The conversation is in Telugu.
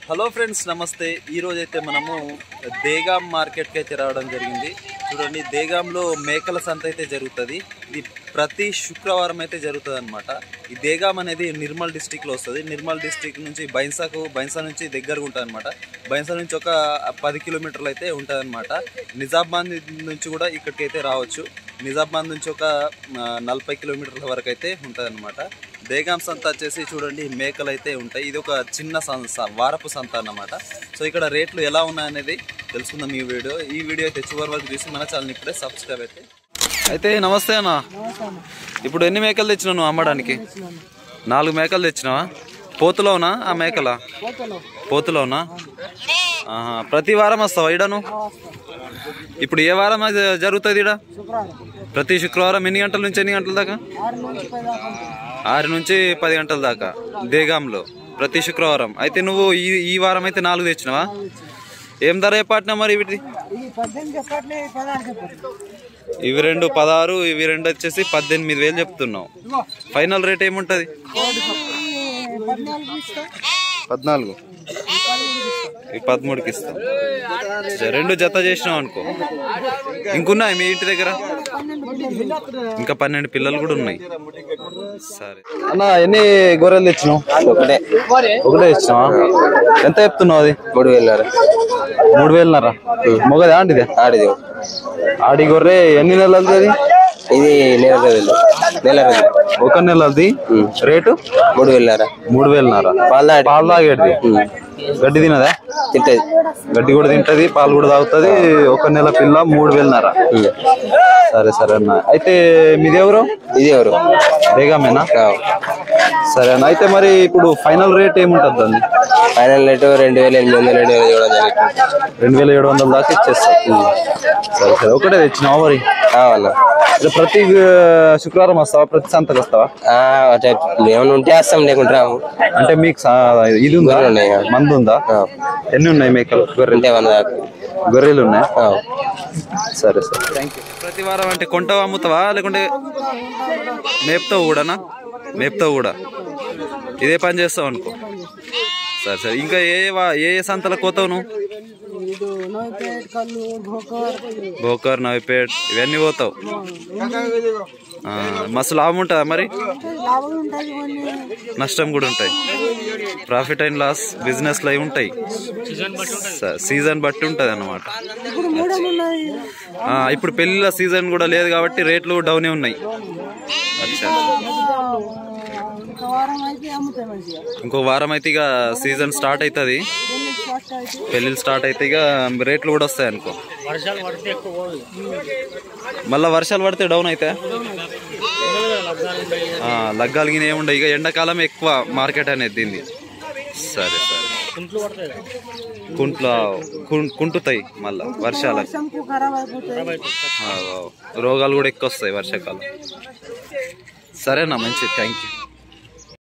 హలో ఫ్రెండ్స్ నమస్తే ఈ రోజు అయితే మనము దేగాం మార్కెట్కి అయితే రావడం జరిగింది చూడండి దేగాంలో మేకల సంత అయితే జరుగుతుంది ఇది ప్రతి శుక్రవారం అయితే జరుగుతుంది అనమాట ఈ దేగాం అనేది నిర్మల్ డిస్టిక్లో వస్తుంది నిర్మల్ డిస్టిక్ నుంచి బైన్సాకు బైన్సా నుంచి దగ్గరగా ఉంటుంది అనమాట బైన్సా నుంచి ఒక పది కిలోమీటర్లు అయితే ఉంటుంది అనమాట నిజామాబాద్ నుంచి కూడా ఇక్కడికి అయితే రావచ్చు నిజామాబాద్ నుంచి ఒక ఆ, నలభై కిలోమీటర్ల వరకు అయితే ఉంటుంది అనమాట దేగాం సంత వచ్చేసి చూడండి మేకలు అయితే ఉంటాయి ఇది ఒక చిన్న సం- స- వారపు సంత అన్నమాట సో ఇక్కడ రేట్లు ఎలా ఉన్నాయనేది తెలుసుకుందాం ఈ వీడియో ఈ వీడియో అయితే చివరి వరకు చూసి మన ఛానల్ ఇప్పుడే సబ్స్క్రైబ్ అయితే అయితే నమస్తే అన్న ఇప్పుడు ఎన్ని మేకలు తెచ్చినావు నువ్వు అమ్మడానికి నాలుగు మేకలు తెచ్చినావా పోతులోనా ఆ మేకల పోతులోనా ఆహా. ప్రతి వారం వస్తావా ఈడను ఇప్పుడు ఏ వారం అది జరుగుతుంది ఈడ ప్రతి శుక్రవారం ఎన్ని గంటల నుంచి ఎన్ని గంటల దాకా ఆరు నుంచి పది గంటల దాకా దేగాంలో ప్రతి శుక్రవారం అయితే నువ్వు ఈ ఈ వారం అయితే నాలుగు తెచ్చినావా ఏం ధర చెప్పాటినా మరి వీటి ఇవి రెండు పదహారు ఇవి రెండు వచ్చేసి పద్దెనిమిది వేలు చెప్తున్నావు ఫైనల్ రేట్ ఏముంటది పద్నాలుగు ఈ పదమూడుకి ఇస్తాం సరే, రెండు జత చేసినావు అనుకో ఇంకున్నాయి మీ ఇంటి దగ్గర ఇంకా పన్నెండు పిల్లలు కూడా ఉన్నాయి సరే అన్న ఎన్ని గొర్రెలు తెచ్చినావు ఒకటే ఒకటే తెచ్చినావా ఎంత చెప్తున్నావు అది మూడు వేలున్నర మూడు వేలున్నర మొగది ఆంటిదే ఆడిది ఆడి గొర్రె ఎన్ని నెలలది అది ఇది నెల రోజులు నెల రోజులు ఒక నెలది రేటు మూడు వేలున్నర మూడు వేలున్నర పాలు తాగి పాలు తాగేది గడ్డి తినదా తింటది గడ్డి కూడా తింటది పాలు కూడా తాగుతుంది ఒక నెల పిల్ల మూడు వేలున్నర సరే సరే అన్న అయితే మీది ఎవరు ఇది ఎవరు బేగమేనా సరే అన్న అయితే మరి ఇప్పుడు ఫైనల్ రేట్ ఏముంటుంది అండి ఫైనల్ రేటు రెండు వేల ఎనిమిది వందలు రెండు వేల ఏడు వందలు రెండు వేల ఏడు వందల దాకా ఇచ్చేస్తాం సరే సరే ఒకటే తెచ్చినావా మరి కావాలా ఇలా ప్రతి ఆ, శుక్రవారం వస్తావా ప్రతి సంతకు వస్తావా ఆ, అటే ఏమైనా ఉంటే వేస్తాం లేకుంటే రాము అంటే మీకు సా- ఇది ఉందా గొర్రెలు ఉన్నాయి. మందు ఉందా ఎన్ని ఉన్నాయి మేకలు గొర్రెలు ఉంటే వంద దాకా గొర్రెలు ఉన్నాయి ఆ. సరే సరే థ్యాంక్ యూ ప్రతి వారం అంటే కొంటావా అమ్ముతావా లేకుంటే మేపుతావు కూడానా మేపుతావు కూడా ఇదే పని చేస్తావు అనుకో సరే సరే ఇంకా ఏ వా- ఏ ఏ సంతలకు పోతావు నువ్వు భోకర్ నవిపేట్ ఇవన్నీ పోతావు ఆ, మస్తు లాభం ఉంటుందా మరి నష్టం కూడా ఉంటాయి ప్రాఫిట్ అండ్ లాస్ బిజినెస్ లో అవి ఉంటాయి స- సీజన్ బట్టి ఉంటది అన్నమాట ఆ, ఇప్పుడు పెళ్లిళ్ళ సీజన్ కూడా లేదు కాబట్టి రేట్లు డౌనే ఉన్నాయి అచ్చా ఇంకో వారం అయితే ఇక సీజన్ స్టార్ట్ అవుతుంది పెళ్ళిళ్ళు స్టార్ట్ అయితే ఇక రేట్లు కూడా వస్తాయి అనుకో మళ్ళా వర్షాలు పడితే డౌన్ అయితే లగ్గాలు గిన ఏముండవు ఇక ఎండాకాలం ఎక్కువ మార్కెట్ అనేది దీన్ని సరే సరే కుంట్లో కుం- కుంటుతాయి మళ్ళా వర్షాలకు ఆ, ఆ. రోగాలు కూడా ఎక్కువ వస్తాయి వర్షాకాలం సరేనా మంచిది థ్యాంక్ యూ